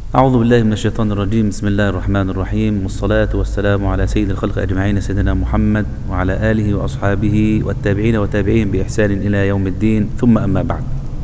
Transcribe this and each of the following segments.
أعوذ بالله من الشيطان الرجيم بسم الله الرحمن الرحيم والصلاة والسلام على سيد الخلق أجمعين سيدنا محمد وعلى آله وأصحابه والتابعين وتابعين بإحسان إلى يوم الدين ثم أما بعد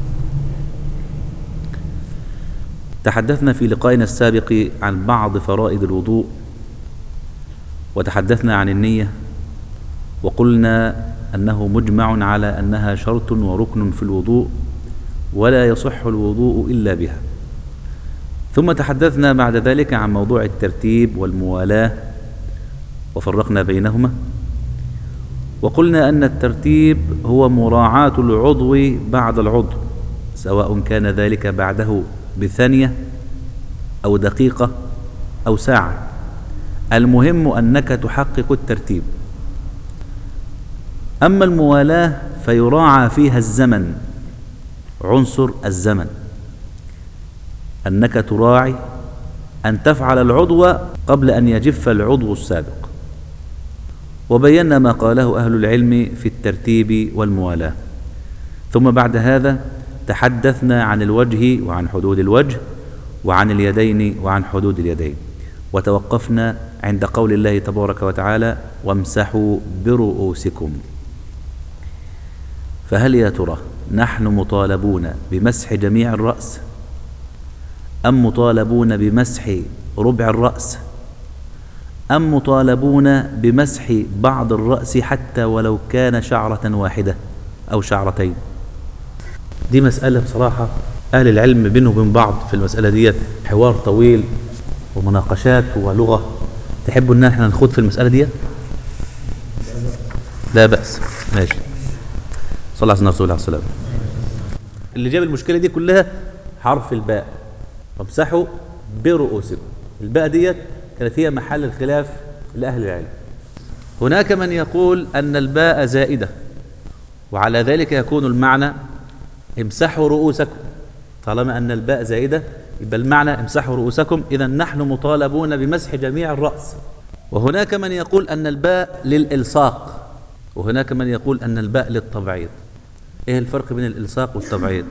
تحدثنا في لقائنا السابق عن بعض فرائض الوضوء وتحدثنا عن النية وقلنا أنه مجمع على أنها شرط وركن في الوضوء ولا يصح الوضوء إلا بها ثم تحدثنا بعد ذلك عن موضوع الترتيب والموالاة وفرقنا بينهما وقلنا أن الترتيب هو مراعاة العضو بعد العضو سواء كان ذلك بعده بثانية أو دقيقة أو ساعة المهم أنك تحقق الترتيب أما الموالاة فيراعى فيها الزمن عنصر الزمن أنك تراعي أن تفعل العضو قبل أن يجف العضو السابق وبينا ما قاله أهل العلم في الترتيب والموالاة ثم بعد هذا تحدثنا عن الوجه وعن حدود الوجه وعن اليدين وعن حدود اليدين وتوقفنا عند قول الله تبارك وتعالى وامسحوا برؤوسكم فهل يا ترى نحن مطالبون بمسح جميع الرأس أم مطالبون بمسح ربع الرأس أم مطالبون بمسح بعض الرأس حتى ولو كان شعرة واحدة أو شعرتين دي مسألة بصراحة أهل العلم بينهم وبين بعض في المسألة دي حوار طويل ومناقشات ولغة تحبوا ان احنا نخوض في المسألة دي لا بأس ماشي صلى الله عليه وسلم عليه وسلم اللي جاب المشكلة دي كلها حرف الباء وامسحوا برؤوسكم الباء ديت كانت هي محل الخلاف لأهل العلم هناك من يقول أن الباء زائدة وعلى ذلك يكون المعنى امسحوا رؤوسكم طالما أن الباء زائدة يبقى المعنى امسحوا رؤوسكم إذا نحن مطالبون بمسح جميع الرأس وهناك من يقول أن الباء للإلصاق وهناك من يقول أن الباء للتبعيض إيه الفرق بين الإلصاق والتبعيض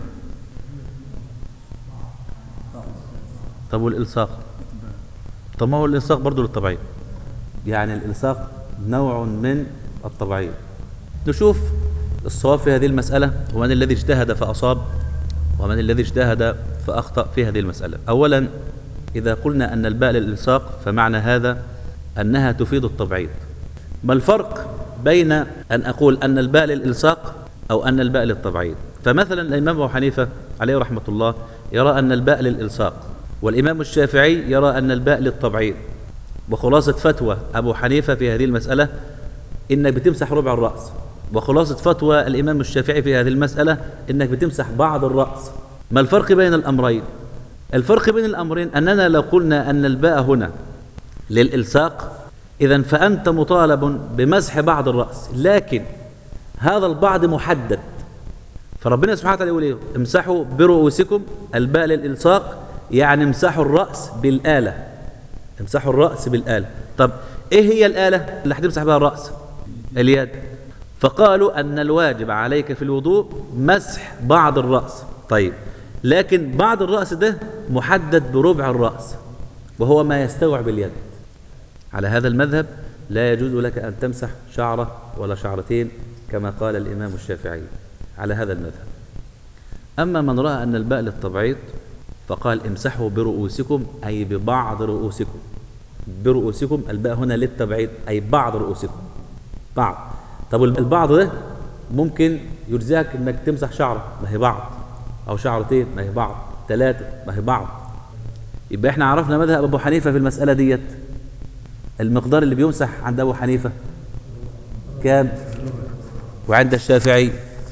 طب والإلصاق طب ما هو الإلصاق برضه للتبعيض يعني الإلصاق نوع من التبعيض نشوف الصواب في هذه المسألة ومن الذي اجتهد فأصاب ومن الذي اجتهد فأخطأ في هذه المسألة أولا إذا قلنا أن الباء للإلصاق فمعنى هذا أنها تفيد التبعيض ما الفرق بين أن أقول أن الباء للإلصاق أو أن الباء للتبعيض فمثلا الإمام أبو حنيفة عليه رحمة الله يرى أن الباء للإلصاق والإمام الشافعي يرى أن الباء للتبعيض وخلاصة فتوى أبو حنيفة في هذه المسألة إنك بتمسح ربع الرأس وخلاصة فتوى الإمام الشافعي في هذه المسألة إنك بتمسح بعض الرأس ما الفرق بين الأمرين الفرق بين الأمرين أننا لو قلنا أن الباء هنا للإلصاق إذا فأنت مطالب بمسح بعض الرأس لكن هذا البعض محدد فربنا سبحانه وتعالى يقول إيه امسحوا برؤوسكم الباء للإلصاق يعني امسحوا الرأس بالآلة امسحوا الرأس بالآلة طب إيه هي الآلة اللي هتمسح بها الرأس اليد فقالوا أن الواجب عليك في الوضوء مسح بعض الرأس طيب لكن بعض الرأس ده محدد بربع الرأس وهو ما يستوعب اليد على هذا المذهب لا يجوز لك أن تمسح شعرة ولا شعرتين كما قال الإمام الشافعي على هذا المذهب أما من رأى أن الباء للتبعيض فقال امسحوا برؤوسكم أي ببعض رؤوسكم برؤوسكم الباء هنا للتبعيض أي بعض رؤوسكم بعض طب البعض ده ممكن يجزاك انك تمسح شعرة ما هي بعض او شعرتين ما هي بعض ثلاثة ما هي بعض يبقى احنا عرفنا مذهب ابو حنيفة في المسألة ديت المقدار اللي بيمسح عند ابو حنيفة كام وعند الشافعي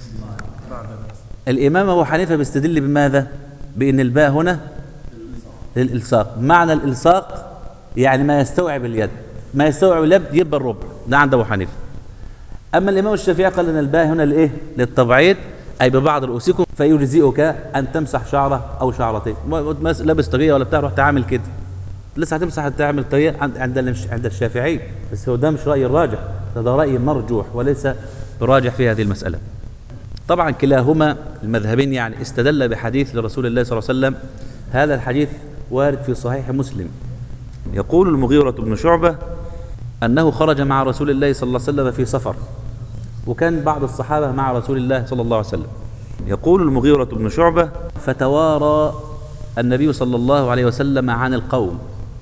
الامام ابو حنيفة بيستدل بماذا بان الباء هنا للالصاق معنى الالصاق يعني ما يستوعب اليد ما يستوعب اليد يبقى الربع ده عند ابو حنيفه اما الامام الشافعي قال ان الباء هنا لايه للتبعيض اي ببعض رؤوسكم فيجزئك ان تمسح شعره او شعرتين لابس طاقيه ولا بتاع رحت عامل كده لسه هتمسح تعمل طاقيه عند عند عند الشافعي بس هو ده مش راي الراجح ده, ده راي مرجوح وليس براجح في هذه المساله طبعا كلاهما المذهبين يعني استدل بحديث لرسول الله صلى الله عليه وسلم هذا الحديث وارد في صحيح مسلم يقول المغيرة بن شعبة أنه خرج مع رسول الله صلى الله عليه وسلم في سفر وكان بعض الصحابة مع رسول الله صلى الله عليه وسلم يقول المغيرة بن شعبة فتوارى النبي صلى الله عليه وسلم عن القوم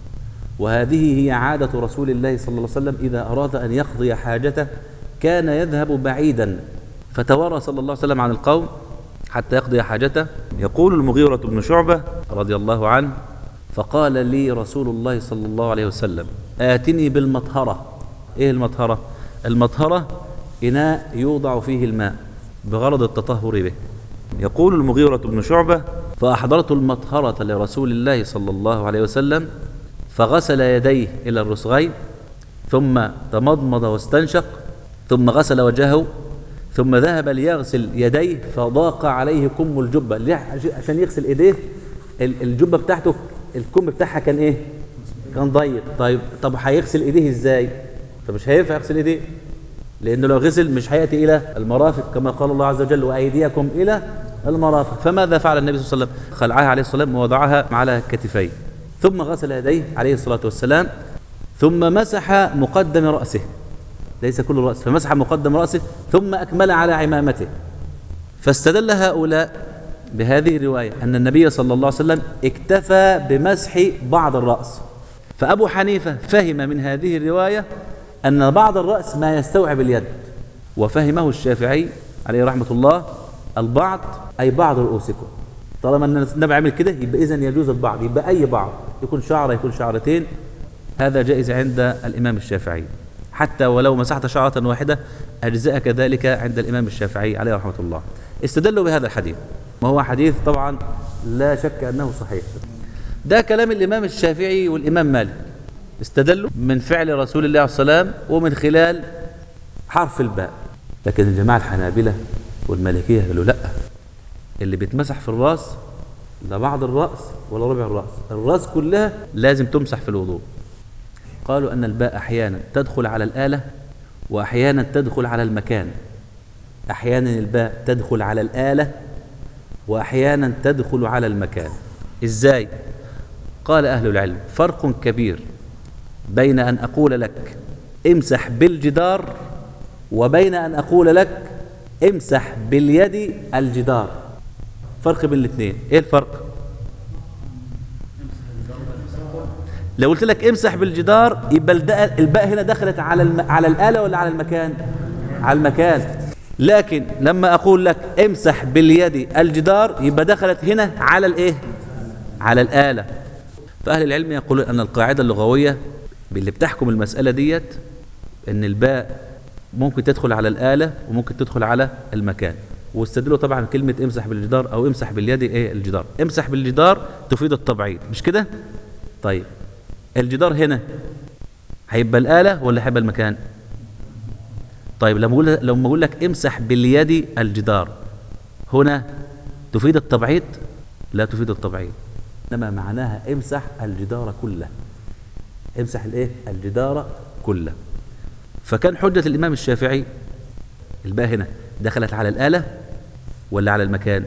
وهذه هي عادة رسول الله صلى الله عليه وسلم إذا أراد أن يقضي حاجته كان يذهب بعيدا فتوارى صلى الله عليه وسلم عن القوم حتى يقضي حاجته يقول المغيرة بن شعبة رضي الله عنه فقال لي رسول الله صلى الله عليه وسلم آتني بالمطهرة إيه المطهرة؟ المطهرة إناء يوضع فيه الماء بغرض التطهر به يقول المغيرة بن شعبة فأحضرت المطهرة لرسول الله صلى الله عليه وسلم فغسل يديه إلى الرسغين ثم تمضمض واستنشق ثم غسل وجهه ثم ذهب ليغسل يديه فضاق عليه كم الجبة ليه؟ عشان يغسل ايديه ال- الجبة بتاعته الكم بتاعها كان ايه كان ضيق طيب طب هيغسل ايديه ازاي فمش هينفع يغسل ايديه لانه لو غسل مش هياتي الى المرافق كما قال الله عز وجل وايديكم الى المرافق فماذا فعل النبي صلى الله عليه وسلم خلعها عليه الصلاه والسلام ووضعها على كتفيه ثم غسل يديه عليه الصلاه والسلام ثم مسح مقدم راسه ليس كل رأس فمسح مقدم رأسه ثم أكمل على عمامته فاستدل هؤلاء بهذه الرواية أن النبي صلى الله عليه وسلم اكتفى بمسح بعض الرأس فأبو حنيفة فهم من هذه الرواية أن بعض الرأس ما يستوعب اليد وفهمه الشافعي عليه رحمة الله البعض أي بعض رؤوسكم طالما أن النبي عمل كده يبقى إذن يجوز البعض يبقى أي بعض يكون شعرة يكون شعرتين هذا جائز عند الإمام الشافعي حتى ولو مسحت شعرة واحدة أجزاء كذلك عند الإمام الشافعي عليه رحمة الله استدلوا بهذا الحديث ما هو حديث طبعا لا شك أنه صحيح ده كلام الإمام الشافعي والإمام مالك استدلوا من فعل رسول الله عليه السلام ومن خلال حرف الباء لكن الجماعة الحنابلة والمالكية قالوا لا اللي بيتمسح في الراس لا بعض الرأس ولا ربع الرأس الراس كلها لازم تمسح في الوضوء قالوا أن الباء أحيانا تدخل على الآلة وأحيانا تدخل على المكان أحيانا الباء تدخل على الآلة وأحيانا تدخل على المكان إزاي؟ قال أهل العلم فرق كبير بين أن أقول لك امسح بالجدار وبين أن أقول لك امسح باليد الجدار فرق بين الاثنين ايه الفرق لو قلت لك امسح بالجدار يبقى الداء- الباء هنا دخلت على الم... على الآلة ولا على المكان على المكان لكن لما أقول لك امسح باليد الجدار يبقى دخلت هنا على الايه على الآلة فأهل العلم يقولون أن القاعدة اللغوية اللي بتحكم المسألة ديت أن الباء ممكن تدخل على الآلة وممكن تدخل على المكان واستدلوا طبعا كلمة امسح بالجدار أو امسح باليد ايه الجدار امسح بالجدار تفيد التبعيض مش كده طيب الجدار هنا هيبقى الآلة ولا هيبقى المكان طيب لما اقول لما اقول لك امسح باليد الجدار هنا تفيد التبعيض لا تفيد التبعيض انما معناها امسح الجدار كله امسح الايه الجدار كله فكان حجة الإمام الشافعي الباء هنا دخلت على الآلة ولا على المكان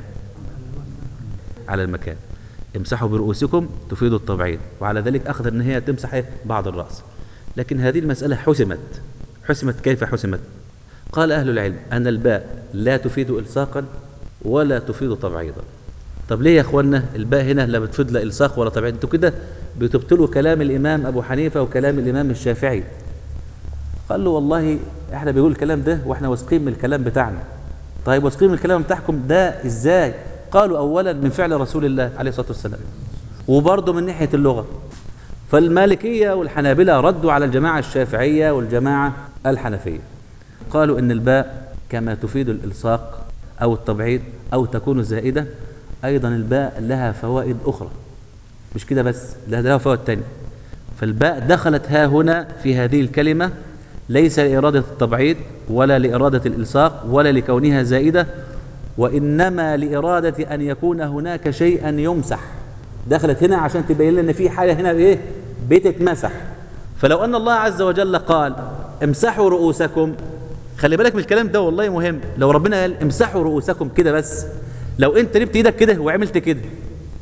على المكان امسحوا برؤوسكم تفيد التبعيض وعلى ذلك أخذ أن هي تمسح إيه؟ بعض الرأس لكن هذه المسألة حسمت حسمت كيف حسمت قال أهل العلم أن الباء لا تفيد إلصاقا ولا تفيد تبعيضا طب ليه يا اخوانا الباء هنا لا بتفيد لا الصاق ولا تبعيض انتوا كده بتبطلوا كلام الامام ابو حنيفه وكلام الامام الشافعي قال له والله احنا بيقول الكلام ده واحنا واثقين من الكلام بتاعنا طيب واثقين من الكلام بتاعكم ده ازاي قالوا اولا من فعل رسول الله عليه الصلاه والسلام وبرضه من ناحيه اللغه فالمالكيه والحنابله ردوا على الجماعه الشافعيه والجماعه الحنفيه قالوا ان الباء كما تفيد الالصاق او التبعيض او تكون زائده ايضا الباء لها فوائد اخرى مش كده بس لها لها فوائد تانية فالباء دخلت ها هنا في هذه الكلمة ليس لإرادة التبعيض ولا لإرادة الإلصاق ولا لكونها زائدة وإنما لإرادة أن يكون هناك شيئا يمسح دخلت هنا عشان تبين لنا في حاجة هنا إيه بتتمسح فلو أن الله عز وجل قال امسحوا رؤوسكم خلي بالك من الكلام ده والله مهم لو ربنا قال امسحوا رؤوسكم كده بس لو انت جبت ايدك كده وعملت كده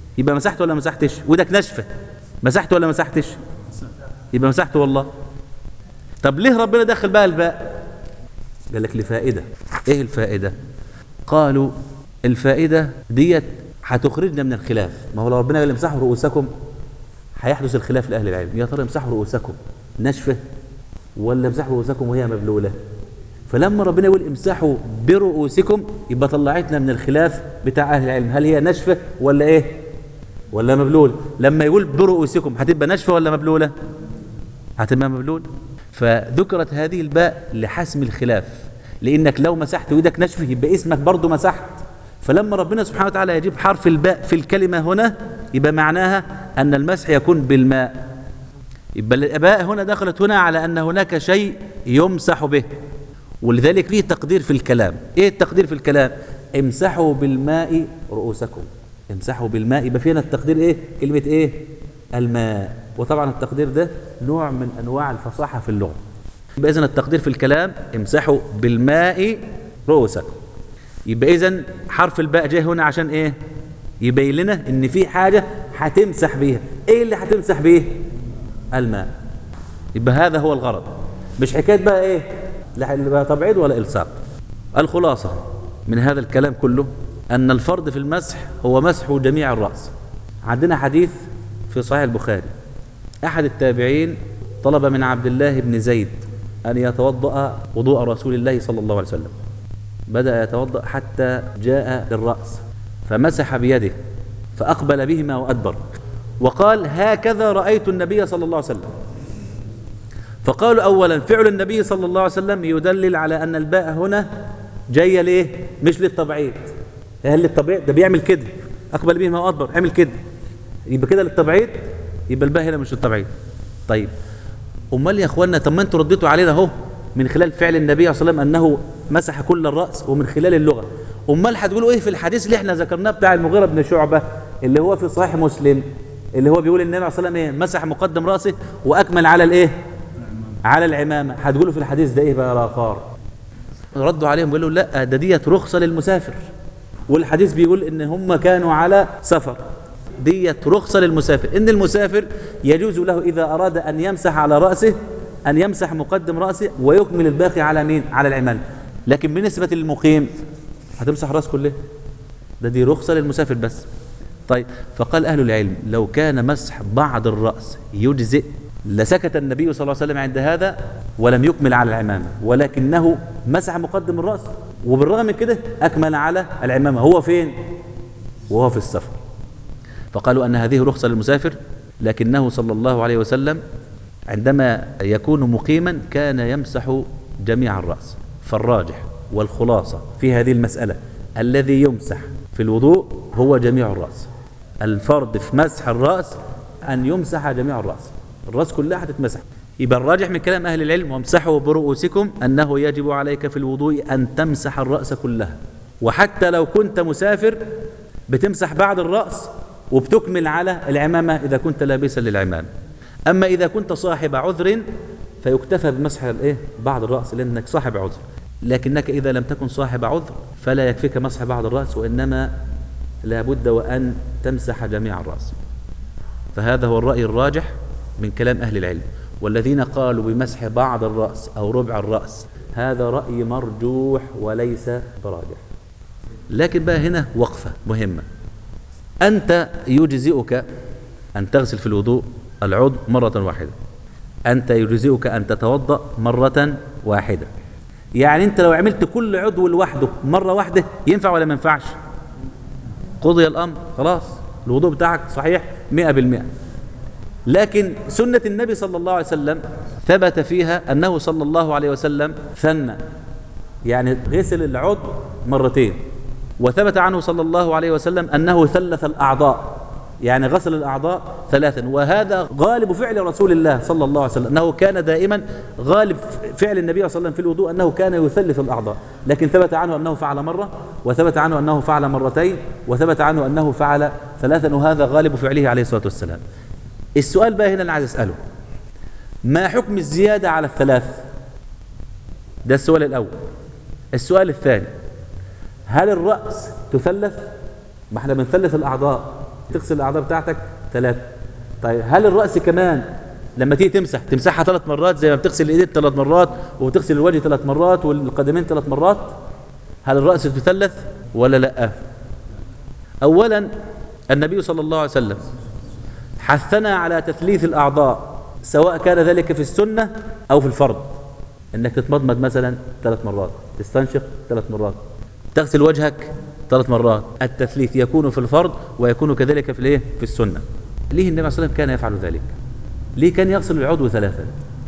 يبقى مسحت ولا مسحتش ودك ناشفه مسحت ولا مسحتش يبقى مسحت والله طب ليه ربنا دخل بقى الباء قال لك لفائده ايه الفائده قالوا الفائده ديت هتخرجنا من الخلاف ما هو لو ربنا قال امسحوا رؤوسكم هيحدث الخلاف لاهل العلم يا ترى امسحوا رؤوسكم ناشفه ولا امسحوا رؤوسكم وهي مبلوله فلما ربنا يقول امسحوا برؤوسكم يبقى طلعتنا من الخلاف بتاع اهل العلم هل هي ناشفه ولا ايه ولا مبلول لما يقول برؤوسكم هتبقى ناشفه ولا مبلوله هتبقى مبلول فذكرت هذه الباء لحسم الخلاف لانك لو مسحت وايدك ناشفه يبقى اسمك برضه مسحت فلما ربنا سبحانه وتعالى يجيب حرف الباء في الكلمه هنا يبقى معناها ان المسح يكون بالماء يبقى الاباء هنا دخلت هنا على ان هناك شيء يمسح به ولذلك فيه تقدير في الكلام ايه التقدير في الكلام امسحوا بالماء رؤوسكم امسحوا بالماء يبقى فينا التقدير ايه كلمه ايه الماء وطبعا التقدير ده نوع من انواع الفصاحه في اللغه يبقى اذا التقدير في الكلام امسحوا بالماء رؤوسكم يبقى اذا حرف الباء جاي هنا عشان ايه يبين لنا ان في حاجه هتمسح بيها ايه اللي هتمسح بيه الماء يبقى هذا هو الغرض مش حكايه بقى ايه لا بقى تبعيد ولا الصاق الخلاصه من هذا الكلام كله ان الفرض في المسح هو مسح جميع الراس عندنا حديث في صحيح البخاري احد التابعين طلب من عبد الله بن زيد ان يتوضا وضوء رسول الله صلى الله عليه وسلم بدا يتوضا حتى جاء للراس فمسح بيده فاقبل بهما وادبر وقال هكذا رايت النبي صلى الله عليه وسلم فقالوا اولا فعل النبي صلى الله عليه وسلم يدلل على ان الباء هنا جايه ليه مش للتبعيد هل للتبعيد ده بيعمل كده اقبل بهما وادبر اعمل كده يبقى كده للتبعيد يبقى الباء هنا مش للتبعيد طيب امال يا اخوانا طب ما انتوا رديتوا علينا اهو من خلال فعل النبي صلى الله عليه وسلم انه مسح كل الراس ومن خلال اللغه امال هتقولوا ايه في الحديث اللي احنا ذكرناه بتاع المغيره بن شعبه اللي هو في صحيح مسلم اللي هو بيقول النبي صلى الله عليه وسلم ايه مسح مقدم راسه واكمل على الايه على العمامه هتقولوا في الحديث ده ايه بقى يا قار ردوا عليهم قالوا لا ده ديت رخصه للمسافر والحديث بيقول ان هم كانوا على سفر ديت رخصه للمسافر ان المسافر يجوز له اذا اراد ان يمسح على راسه ان يمسح مقدم راسه ويكمل الباقي على مين على العمامه لكن بالنسبه للمقيم هتمسح راس كله ده دي رخصه للمسافر بس طيب فقال اهل العلم لو كان مسح بعض الراس يجزئ لسكت النبي صلى الله عليه وسلم عند هذا ولم يكمل على العمامة ولكنه مسح مقدم الرأس وبالرغم من كده أكمل على العمامة هو فين؟ وهو في السفر فقالوا أن هذه رخصة للمسافر لكنه صلى الله عليه وسلم عندما يكون مقيما كان يمسح جميع الرأس فالراجح والخلاصة في هذه المسألة الذي يمسح في الوضوء هو جميع الرأس الفرض في مسح الرأس أن يمسح جميع الرأس الراس كلها هتتمسح يبقى الراجح من كلام اهل العلم وامسحوا برؤوسكم انه يجب عليك في الوضوء ان تمسح الراس كلها وحتى لو كنت مسافر بتمسح بعض الراس وبتكمل على العمامه اذا كنت لابسا للعمامه اما اذا كنت صاحب عذر فيكتفى بمسح الايه بعض الراس لانك صاحب عذر لكنك اذا لم تكن صاحب عذر فلا يكفيك مسح بعض الراس وانما لابد وان تمسح جميع الراس فهذا هو الراي الراجح من كلام أهل العلم والذين قالوا بمسح بعض الرأس أو ربع الرأس هذا رأي مرجوح وليس براجح لكن بقى هنا وقفة مهمة أنت يجزئك أن تغسل في الوضوء العضو مرة واحدة أنت يجزئك أن تتوضأ مرة واحدة يعني أنت لو عملت كل عضو لوحده مرة واحدة ينفع ولا ما ينفعش قضي الأمر خلاص الوضوء بتاعك صحيح مئة بالمئة لكن سنة النبي صلى الله عليه وسلم ثبت فيها أنه صلى الله عليه وسلم ثنى يعني غسل العضو مرتين وثبت عنه صلى الله عليه وسلم أنه ثلث الأعضاء يعني غسل الأعضاء ثلاثا وهذا غالب فعل رسول الله صلى الله عليه وسلم أنه كان دائما غالب فعل النبي صلى الله عليه وسلم في الوضوء أنه كان يثلث الأعضاء لكن ثبت عنه أنه فعل مرة وثبت عنه أنه فعل مرتين وثبت عنه أنه فعل ثلاثا وهذا غالب فعله عليه الصلاة والسلام السؤال بقى هنا اللي عايز اساله ما حكم الزياده على الثلاث ده السؤال الاول السؤال الثاني هل الراس تثلث ما احنا بنثلث الاعضاء تغسل الاعضاء بتاعتك ثلاثه طيب هل الراس كمان لما تيجي تمسح تمسحها ثلاث مرات زي ما بتغسل الايدين ثلاث مرات وتغسل الوجه ثلاث مرات والقدمين ثلاث مرات هل الراس تثلث ولا لا اولا النبي صلى الله عليه وسلم حثنا على تثليث الاعضاء سواء كان ذلك في السنه او في الفرض انك تتمضمض مثلا ثلاث مرات تستنشق ثلاث مرات تغسل وجهك ثلاث مرات التثليث يكون في الفرض ويكون كذلك في الايه في السنه ليه النبي صلى الله عليه وسلم كان يفعل ذلك ليه كان يغسل العضو ثلاثا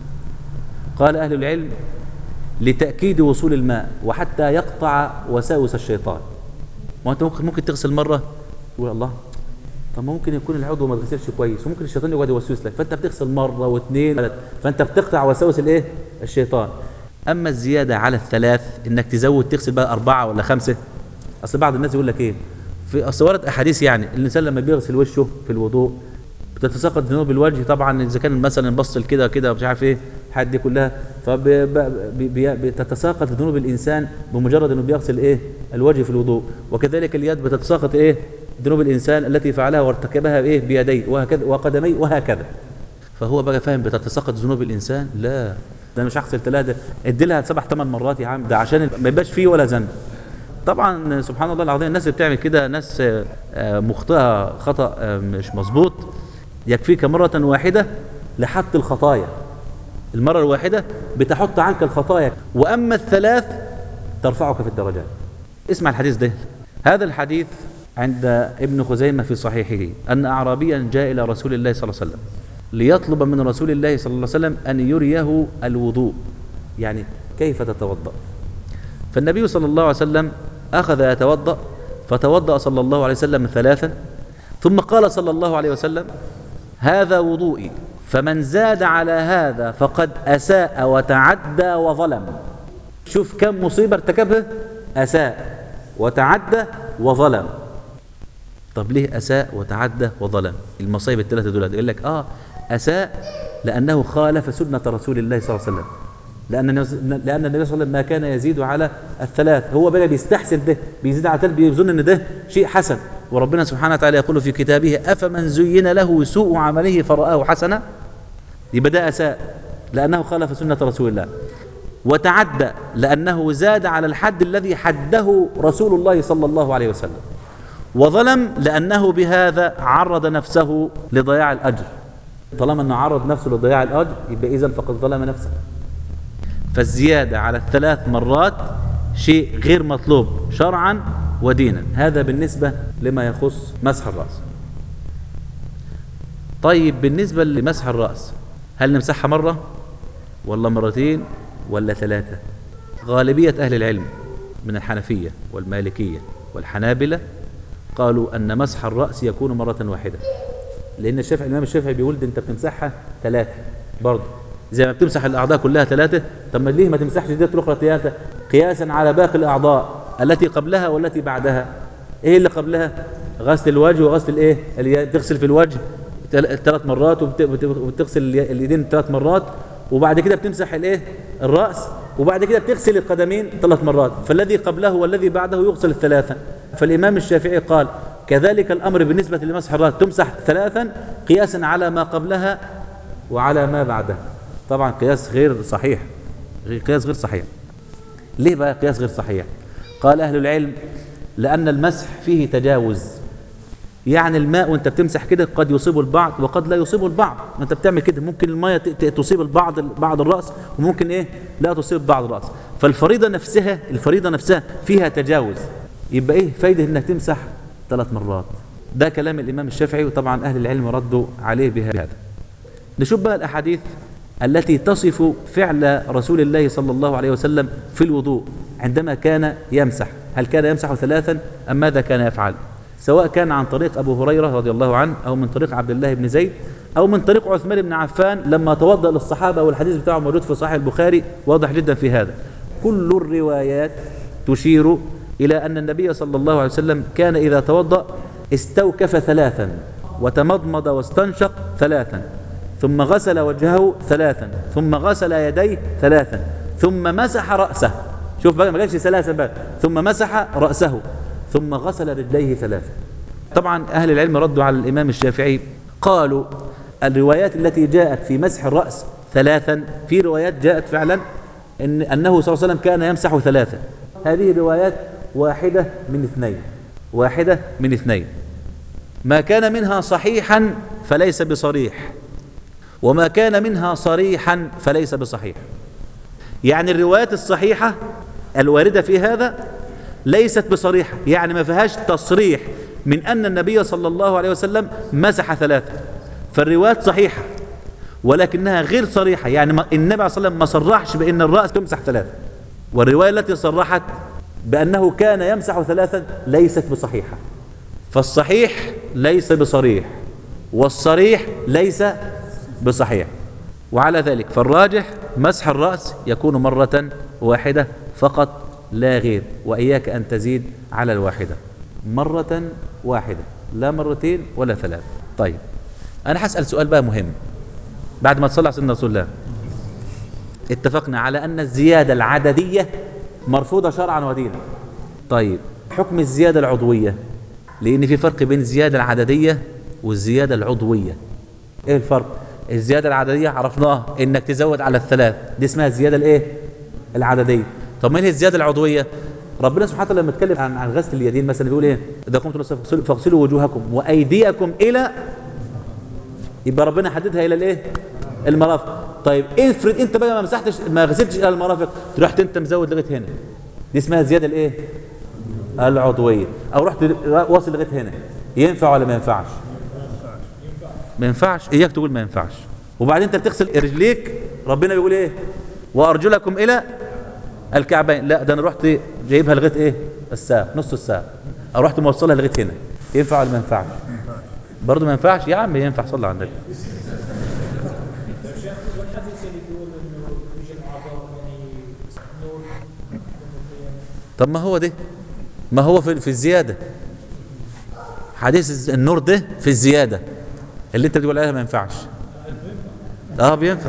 قال اهل العلم لتاكيد وصول الماء وحتى يقطع وساوس الشيطان ما انت ممكن ممكن تغسل مره تقول الله طب ما ممكن يكون العضو ما اتغسلش كويس وممكن الشيطان يقعد يوسوس لك فانت بتغسل مره واثنين وثلاث فانت بتقطع وساوس الايه الشيطان اما الزياده على الثلاث انك تزود تغسل بقى اربعه ولا خمسه اصل بعض الناس يقول لك ايه في اصل ورد احاديث يعني الانسان لما بيغسل وشه في الوضوء بتتساقط ذنوب الوجه طبعا اذا كان مثلا بصل كده كده مش عارف ايه الحاجات دي كلها فبتتساقط ذنوب الانسان بمجرد انه بيغسل ايه الوجه في الوضوء وكذلك اليد بتتساقط ايه ذنوب الانسان التي فعلها وارتكبها ايه بيديه وهكذا وقدميه وهكذا فهو بقى فاهم بتتساقط ذنوب الانسان لا ده مش هغسل ثلاثه ادي لها سبع ثمان مرات يا عم ده عشان ما يبقاش فيه ولا ذنب طبعا سبحان الله العظيم الناس اللي بتعمل كده ناس مخطئه خطا مش مظبوط يكفيك مره واحده لحط الخطايا المره الواحده بتحط عنك الخطايا واما الثلاث ترفعك في الدرجات اسمع الحديث ده هذا الحديث عند ابن خزيمة في صحيحه أن أعرابيا جاء إلى رسول الله صلى الله عليه وسلم ليطلب من رسول الله صلى الله عليه وسلم أن يريه الوضوء يعني كيف تتوضأ فالنبي صلى الله عليه وسلم أخذ يتوضأ فتوضأ صلى الله عليه وسلم ثلاثا ثم قال صلى الله عليه وسلم هذا وضوئي فمن زاد على هذا فقد أساء وتعدى وظلم شوف كم مصيبة ارتكبها أساء وتعدى وظلم طب ليه أساء وتعدى وظلم المصايب الثلاثة دول يقول لك آه أساء لأنه خالف سنة رسول الله صلى الله عليه وسلم لأن لأن النبي صلى الله عليه وسلم ما كان يزيد على الثلاث هو بقى بيستحسن ده بيزيد على ثلاث بيظن إن ده شيء حسن وربنا سبحانه وتعالى يقول في كتابه أفمن زين له سوء عمله فرآه حسنا يبقى ده أساء لأنه خالف سنة رسول الله وتعدى لأنه زاد على الحد الذي حده رسول الله صلى الله عليه وسلم وظلم لأنه بهذا عرض نفسه لضياع الأجر طالما أنه عرض نفسه لضياع الأجر يبقى إذا فقد ظلم نفسه فالزيادة على الثلاث مرات شيء غير مطلوب شرعا ودينا هذا بالنسبة لما يخص مسح الرأس طيب بالنسبة لمسح الرأس هل نمسحها مرة ولا مرتين ولا ثلاثة غالبية أهل العلم من الحنفية والمالكية والحنابلة قالوا أن مسح الرأس يكون مرة واحدة لأن الشافعي الإمام الشافعي بيقول ده أنت بتمسحها ثلاثة برضه زي ما بتمسح الأعضاء كلها ثلاثة طب ما ليه ما تمسحش دي الأخرى ثلاثة قياسا على باقي الأعضاء التي قبلها والتي بعدها إيه اللي قبلها غسل الوجه وغسل الإيه اليد تغسل في الوجه ثلاث مرات وبتغسل اليدين ثلاث مرات وبعد كده بتمسح الايه الراس وبعد كده بتغسل القدمين ثلاث مرات فالذي قبله والذي بعده يغسل الثلاثه فالامام الشافعي قال كذلك الامر بالنسبه لمسح الراس تمسح ثلاثا قياسا على ما قبلها وعلى ما بعدها طبعا قياس غير صحيح قياس غير صحيح ليه بقى قياس غير صحيح قال اهل العلم لان المسح فيه تجاوز يعني الماء وانت بتمسح كده قد يصيب البعض وقد لا يصيب البعض ما انت بتعمل كده ممكن الميه تصيب البعض بعض الراس وممكن ايه لا تصيب بعض الراس فالفريضه نفسها الفريضه نفسها فيها تجاوز يبقى ايه فايده انك تمسح ثلاث مرات ده كلام الامام الشافعي وطبعا اهل العلم ردوا عليه بهذا نشوف بقى الاحاديث التي تصف فعل رسول الله صلى الله عليه وسلم في الوضوء عندما كان يمسح هل كان يمسح ثلاثا ام ماذا كان يفعل سواء كان عن طريق أبو هريرة رضي الله عنه أو من طريق عبد الله بن زيد أو من طريق عثمان بن عفان لما توضأ للصحابة والحديث بتاعه موجود في صحيح البخاري واضح جدا في هذا كل الروايات تشير إلى أن النبي صلى الله عليه وسلم كان إذا توضأ استوكف ثلاثا وتمضمض واستنشق ثلاثا ثم غسل وجهه ثلاثا ثم غسل يديه ثلاثا ثم مسح رأسه شوف بقى ما قالش ثلاثا بقى ثم مسح رأسه ثم غسل رجليه ثلاثا طبعا أهل العلم ردوا على الإمام الشافعي قالوا الروايات التي جاءت في مسح الرأس ثلاثا في روايات جاءت فعلا إن أنه صلى الله عليه وسلم كان يمسح ثلاثا هذه روايات واحدة من اثنين واحدة من اثنين ما كان منها صحيحا فليس بصريح وما كان منها صريحا فليس بصحيح يعني الروايات الصحيحة الواردة في هذا ليست بصريحة يعني ما فيهاش تصريح من أن النبي صلى الله عليه وسلم مسح ثلاثة فالروايات صحيحة ولكنها غير صريحة يعني ما- النبي صلى الله عليه وسلم ما صرحش بأن الرأس تمسح ثلاثة والرواية التي صرحت بأنه كان يمسح ثلاثا ليست بصحيحة فالصحيح ليس بصريح والصريح ليس بصحيح وعلى ذلك فالراجح مسح الرأس يكون مرة واحدة فقط لا غير وإياك أن تزيد على الواحدة مرة واحدة لا مرتين ولا ثلاث طيب أنا هسأل سؤال بقى مهم بعد ما تصلى على سيدنا رسول الله اتفقنا على أن الزيادة العددية مرفوضة شرعا ودينا طيب حكم الزيادة العضوية لأن في فرق بين الزيادة العددية والزيادة العضوية ايه الفرق الزيادة العددية عرفناها انك تزود على الثلاث دي اسمها الزيادة الايه العددية طب ما هي الزيادة العضوية ربنا سبحانه وتعالى لما اتكلم عن عن غسل اليدين مثلا بيقول ايه اذا قمتم إلى الصلاة فاغسلوا- فاغسلوا وجوهكم وايديكم الى يبقى ربنا حددها الى الايه المرافق طيب افرض انت بقى ما مسحتش ما غسلتش الى المرافق رحت انت مزود لغايه هنا دي اسمها الزياده الايه العضويه او رحت واصل لغايه هنا ينفع ولا ما ينفعش ما ينفعش اياك تقول ما ينفعش وبعدين انت بتغسل رجليك ربنا بيقول ايه وارجلكم الى الكعبين لا ده انا رحت جايبها لغايه ايه الساق نص الساق او رحت موصلها لغايه هنا ينفع ولا ما ينفعش برضه ما ينفعش يا عم ينفع صلى على النبي والحديث اللي بيقول انه يجي الاعضاء يعني نور طب ما هو ده ما هو في, في الزيادة حديث الز- النور ده في الزيادة اللي انت بتقول عليها ما ينفعش اه بينفع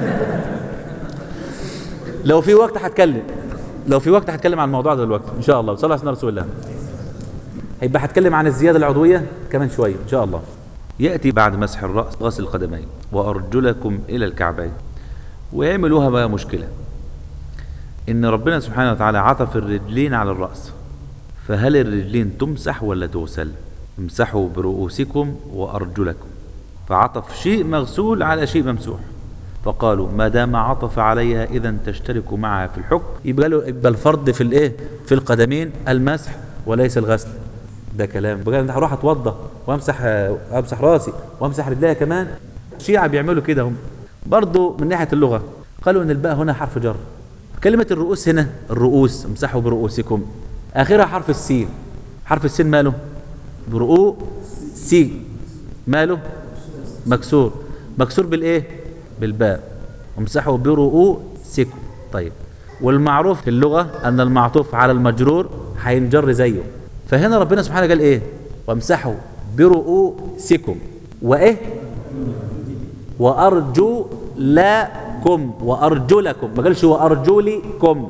لو في وقت هتكلم لو في وقت هتكلم عن الموضوع ده دلوقتي ان شاء الله صلى الله عليه رسول الله هيبقى هتكلم عن الزيادة العضوية كمان شوية ان شاء الله يأتي بعد مسح الرأس غسل القدمين وأرجلكم إلى الكعبين ويعملوها بقى مشكلة ان ربنا سبحانه وتعالى عطف الرجلين على الرأس فهل الرجلين تمسح ولا تغسل امسحوا برؤوسكم وأرجلكم فعطف شيء مغسول على شيء ممسوح فقالوا ما دام عطف عليها اذا تشترك معها في الحكم يبقى له يبقى الفرض في الايه في القدمين المسح وليس الغسل ده كلام بقى انا هروح اتوضى وامسح امسح راسي وامسح رجليا كمان الشيعة بيعملوا كده هم برضه من ناحيه اللغه قالوا ان الباء هنا حرف جر كلمه الرؤوس هنا الرؤوس امسحوا برؤوسكم اخرها حرف السين حرف السين ماله برؤوس سي ماله مكسور مكسور بالايه بالباء امسحوا برؤوسكم طيب والمعروف في اللغة أن المعطوف على المجرور هينجر زيه فهنا ربنا سبحانه قال إيه وامسحوا برؤوسكم وإيه وأرجلكم وأرجلكم ما قالش وأرجلكم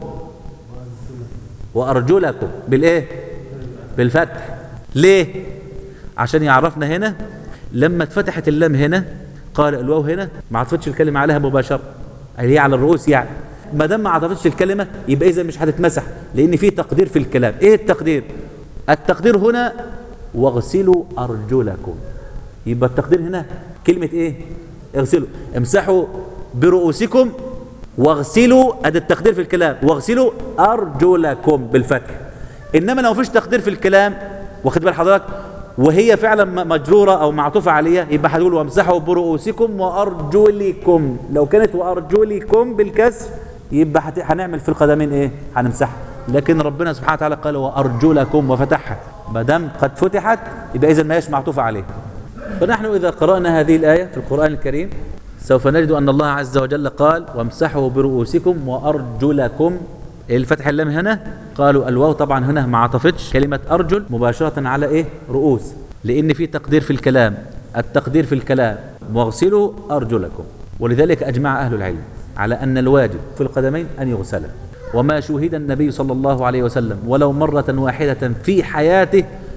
وأرجلكم بالإيه بالفتح ليه عشان يعرفنا هنا لما اتفتحت اللام هنا قال الواو هنا ما عطفتش الكلمة عليها مباشرة اللي هي على الرؤوس يعني ما دام ما عطفتش الكلمة يبقى إذا مش هتتمسح لأن في تقدير في الكلام إيه التقدير التقدير هنا واغسلوا أرجلكم يبقى التقدير هنا كلمة إيه اغسلوا امسحوا برؤوسكم واغسلوا ادي التقدير في الكلام واغسلوا ارجلكم بالفتح انما لو مفيش تقدير في الكلام واخد بال حضرتك وهي فعلا م- مجروره او معطوفه عليها يبقى هتقول وامسحوا برؤوسكم وارجلكم لو كانت وارجلكم بالكسر يبقى هت- هنعمل في القدمين ايه هنمسحها لكن ربنا سبحانه وتعالى قال وارجلكم وفتحها ما دام قد فتحت يبقى اذا ما هيش معطوفه عليه فنحن إذا قرأنا هذه الآية في القرآن الكريم سوف نجد أن الله عز وجل قال وامسحوا برؤوسكم وأرجلكم الفتح اللام هنا قالوا الواو طبعا هنا ما عطفتش كلمة أرجل مباشرة على إيه رؤوس لأن في تقدير في الكلام التقدير في الكلام واغسلوا أرجلكم ولذلك أجمع أهل العلم على أن الواجب في القدمين أن يغسلا وما شهد النبي صلى الله عليه وسلم ولو مرة واحدة في حياته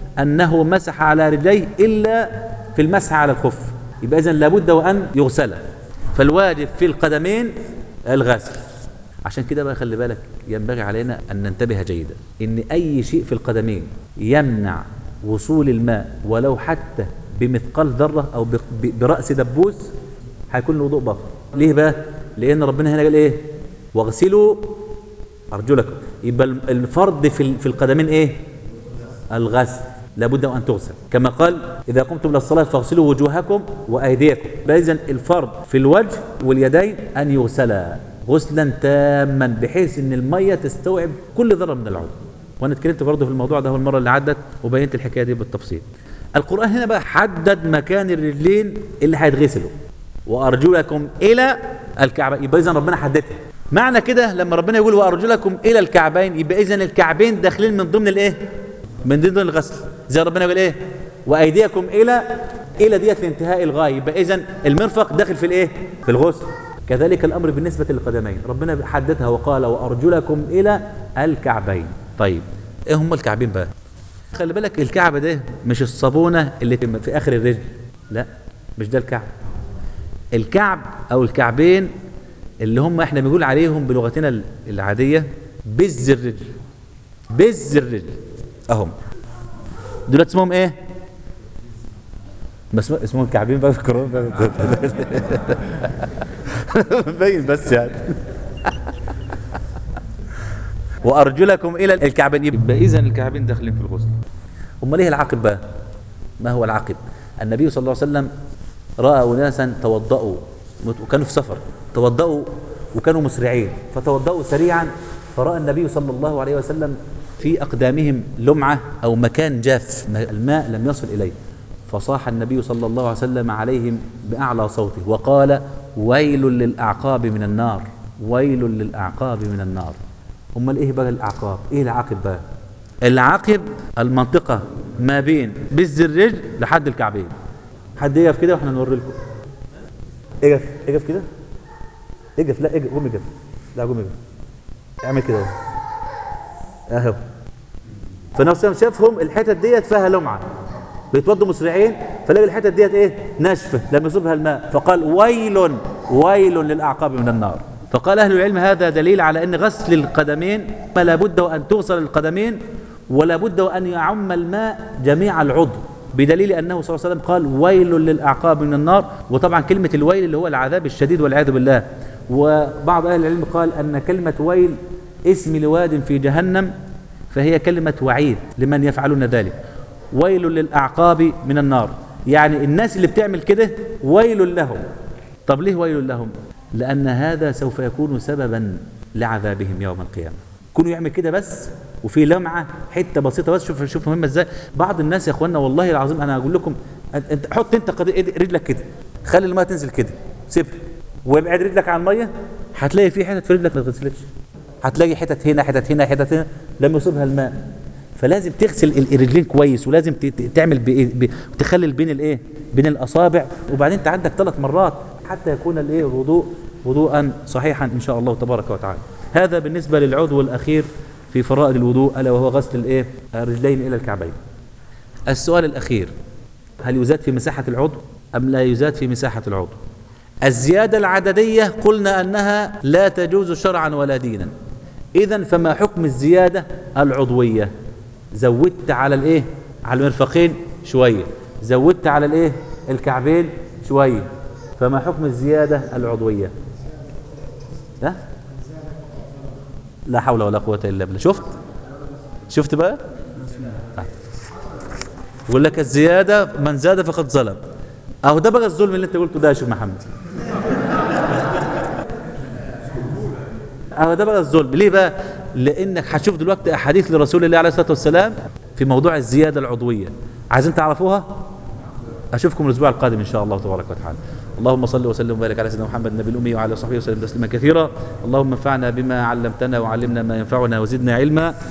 أنه مسح على رجليه إلا في المسح على الخف يبقى إذن لابد وأن يغسل فالواجب في القدمين الغسل عشان كده بقى خلي بالك ينبغي علينا أن ننتبه جيدا إن أي شيء في القدمين يمنع وصول الماء ولو حتى بمثقال ذرة أو ب- ب- برأس دبوس هيكون الوضوء باطل ليه بقى؟ لأن ربنا هنا قال إيه؟ واغسلوا أرجلكم يبقى الفرض في ال- في القدمين إيه؟ الغسل لابد أن تغسل كما قال إذا قمتم للصلاة فاغسلوا وجوهكم وأيديكم فإذا الفرض في الوجه واليدين أن يغسلا غسلا تاما بحيث أن المية تستوعب كل ذرة من العضو وأنا اتكلمت برضه في الموضوع ده المرة اللي عدت وبينت الحكاية دي بالتفصيل القرآن هنا بقى حدد مكان الرجلين اللي هيتغسلوا وأرجلكم إلى الكعبين يبقى إذا ربنا حددها معنى كده لما ربنا يقول وأرجلكم إلى الكعبين يبقى إذا الكعبين داخلين من ضمن الإيه؟ من ضمن الغسل زي ربنا يقول ايه وايديكم الى الى ديت لانتهاء الغايه يبقى اذا المرفق داخل في الايه في الغسل كذلك الامر بالنسبه للقدمين ربنا حددها وقال وارجلكم الى الكعبين طيب ايه هم الكعبين بقى خلي بالك الكعبه ده مش الصابونه اللي في اخر الرجل لا مش ده الكعب الكعب او الكعبين اللي هم احنا بنقول عليهم بلغتنا العاديه بز الرجل بز الرجل اهم دول اسمهم ايه بس اسمهم الكعبين بقى في القرآن باين بس يعني وارجلكم الى الكعبين يبقى اذا الكعبين داخلين في الغسل امال ايه العقب بقى ما هو العقب النبي صلى الله عليه وسلم راى اناسا توضؤوا وكانوا في سفر توضؤوا وكانوا مسرعين فتوضؤوا سريعا فراى النبي صلى الله عليه وسلم في أقدامهم لمعة أو مكان جاف الماء لم يصل إليه فصاح النبي صلى الله عليه وسلم عليهم بأعلى صوته وقال ويل للأعقاب من النار ويل للأعقاب من النار أمال إيه بقى الأعقاب إيه العقب بقى العقب المنطقة ما بين بز الرجل لحد الكعبين حد يقف كده واحنا نوري لكم اقف اقف كده اقف لا اقف قوم اقف لا قوم اقف اعمل كده اهو فنفسهم شافهم الحتت ديت فيها لمعه بيتوضوا مسرعين فلاقي الحتت ديت ايه ناشفه لم يصبها الماء فقال ويل ويل للاعقاب من النار فقال اهل العلم هذا دليل على ان غسل القدمين فلا بد وان تغسل القدمين ولا بد وان يعم الماء جميع العضو بدليل انه صلى الله عليه وسلم قال ويل للاعقاب من النار وطبعا كلمه الويل اللي هو العذاب الشديد والعياذ بالله وبعض اهل العلم قال ان كلمه ويل اسم لواد في جهنم فهي كلمة وعيد لمن يفعلون ذلك ويل للأعقاب من النار يعني الناس اللي بتعمل كده ويل لهم طب ليه ويل لهم لأن هذا سوف يكون سببا لعذابهم يوم القيامة كونوا يعمل كده بس وفي لمعة حتة بسيطة بس شوف شوف مهمة ازاي بعض الناس يا اخوانا والله العظيم انا هقول لكم انت حط انت رجلك كده خلي الماء تنزل كده سيبها وابعد رجلك عن المية هتلاقي في حتت في رجلك ما تغسلتش هتلاقي حتت هنا حتت هنا حتت هنا لم يصيبها الماء فلازم تغسل الرجلين كويس ولازم تعمل ب... تخلل بين الايه بين الاصابع وبعدين انت عندك ثلاث مرات حتى يكون الايه الوضوء وضوءا صحيحا ان شاء الله تبارك وتعالى هذا بالنسبه للعضو الاخير في فرائض الوضوء الا وهو غسل الايه الرجلين الى الكعبين السؤال الاخير هل يزاد في مساحه العضو ام لا يزاد في مساحه العضو الزياده العدديه قلنا انها لا تجوز شرعا ولا دينا اذا فما حكم الزياده العضويه زودت على الايه على المرفقين شويه زودت على الايه الكعبين شويه فما حكم الزياده العضويه ها لا حول ولا قوه الا بالله شفت شفت بقى يقول لك الزياده من زاد فقد ظلم اهو ده بقى الظلم اللي انت قلته ده يا شيخ محمد اهو ده بقى الظلم ليه بقى لانك هتشوف دلوقتي احاديث لرسول الله عليه الصلاه والسلام في موضوع الزياده العضويه عايزين تعرفوها اشوفكم الاسبوع القادم ان شاء الله تبارك وتعالى اللهم صل وسلم وبارك على سيدنا محمد النبي الامي وعلى صحبه وسلم تسليما كثيرا اللهم انفعنا بما علمتنا وعلمنا ما ينفعنا وزدنا علما